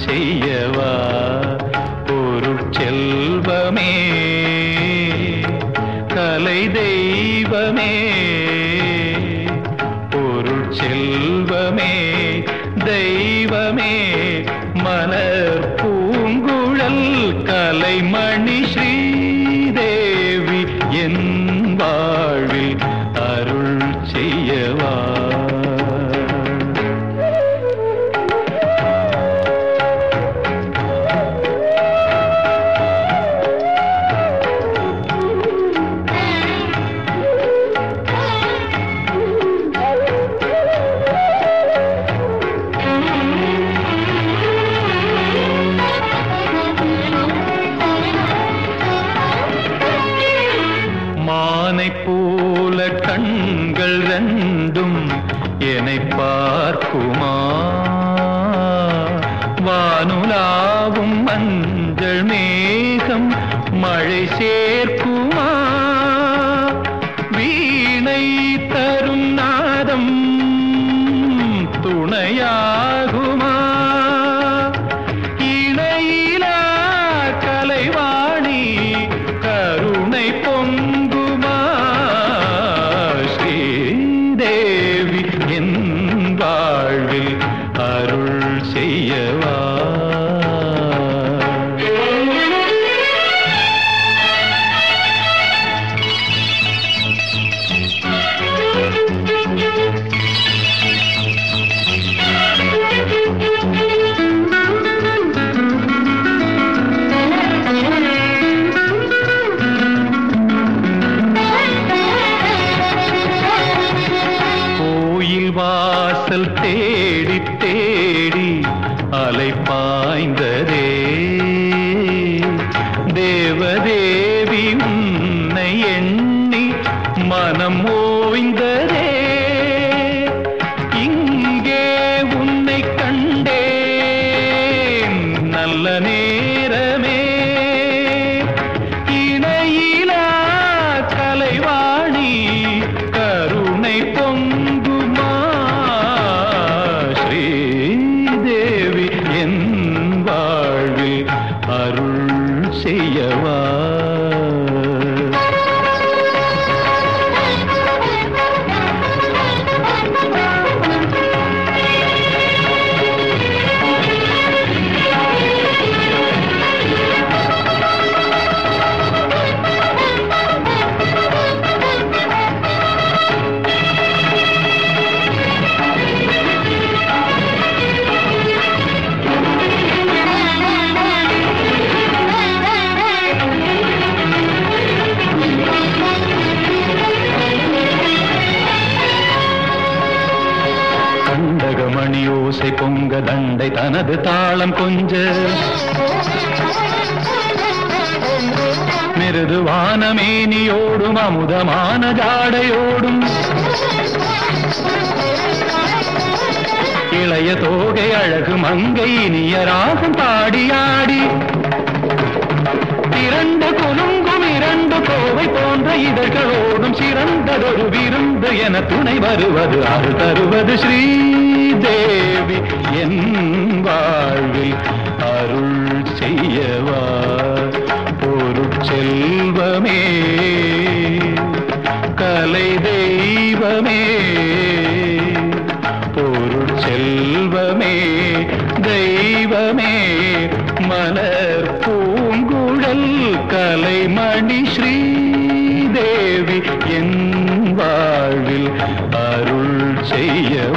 செய்யவா பொருட்செல்வமே கலை தெய்வமே பொருட்செல்வமே தெய்வமே மலர் பூங்குழல் கலைமணி ஸ்ரீதேவி என் வாழ்வில் அருள் செய்யவா மானை போல கண்கள் ரெண்டும் என்னை பார்க்குமா வானுலாவும் மஞ்சள் மேகம் மழை சேர்க்குமா வீணை தரும் நாதம் துணையாகுமா இணையிலா கலைவாணி கருணை பொங்குமா ஸ்ரீதேவி என் வாழ்வில் அருள் செய்யவா கோயில் வாசல் தேடி தேடி அலை பாய்ந்ததே தேவதேவி உன்னை எண்ணி மனம் ஓய்ந்ததே இங்கே உன்னை கண்டேன் நல்ல நேரமே இணையிலா கலைவாணி கருணை பொங்குமா ஸ்ரீதேவி என் வாழ்வில் அருள் செய்யவா கண்டகமணி ஓசை பொங்க தண்டை தனது தாளம் கொஞ்ச மிருதுவான மேனியோடும் அமுதமான ஜாடையோடும் இளைய தோகை அழகு மங்கை இனிய ராகம் பாடியாடி இரண்டு குலுங்கும் இரண்டு கோவை போன்ற இதழ்களோடும் சிறந்ததொரு விருந்து என துணை வருவது அருள் தருவது ஸ்ரீதேவி என் வாழ்வில் அருள் செய்யவா பொருட்செல்வமே கலை தெய்வமே பொருட்செல்வமே தெய்வமே மலர் பூங்குழல் கலைமணி ஸ்ரீதேவி என் வாழ்வில் அருள் செய்ய